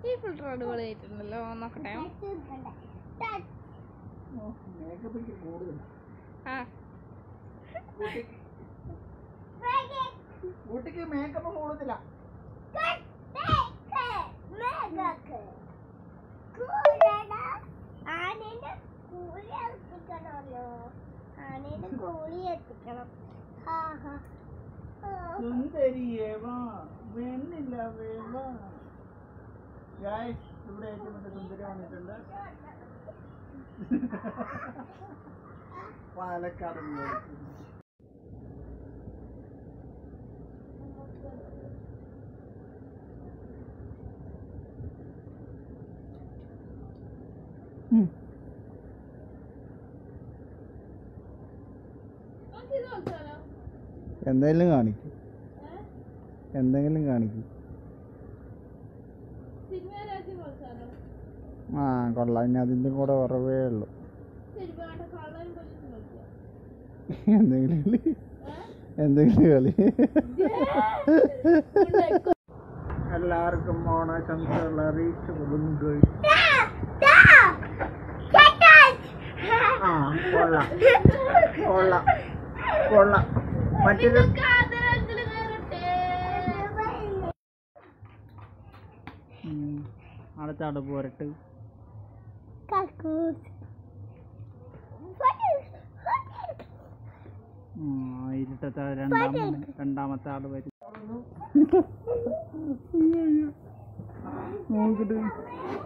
ഈ ഫിൽറ്റർ അടിപൊളിയായിട്ടുണ്ടല്ലോ നോക്കട്ടെ മേക്കപ്പ് കൂടുതൽ ആ ഊട്ടിക്ക് മേക്കപ്പ് കൂടുതലാ ആനേന്റെ കൂലി എത്തിക്കണമല്ലോ ആനേന്റെ കൂലി എത്തിക്കണം ഹാ ഹാ സുന്ദരിയേവാ വെണ്ണില്ലവേവാ ഗായ്സ് ഇവിടെ ഏറ്റവും വലിയ സുന്ദരി വന്നിട്ടുണ്ട് പാലക്കാട് നിന്ന് വിളിക്കുന്നു. ഉം. എന്തെങ്കിലും കാണിക്കും എന്തെങ്കിലും കാണിക്കും ആ കൊള്ളാം ഇനി അതിൻ്റെ കൂടെ കുറവേ ഉള്ളൂ എന്തെങ്കിലും കളി എന്തെങ്കിലും കളി എല്ലാവർക്കും ഓണാശംസകൾ അറിയിച്ചു കൊടുക്കുന്നു ആ കൊള്ളാം കൊള്ളാം കൊള്ളാം മറ്റേത് ഉം, അടുത്താട് പോരട്ട് കക്കൂസ് ആ, ഇരുട്ടത്തെ രണ്ടാമത്തെ രണ്ടാമത്തെ ആള് വരും നോക്കിട്ട്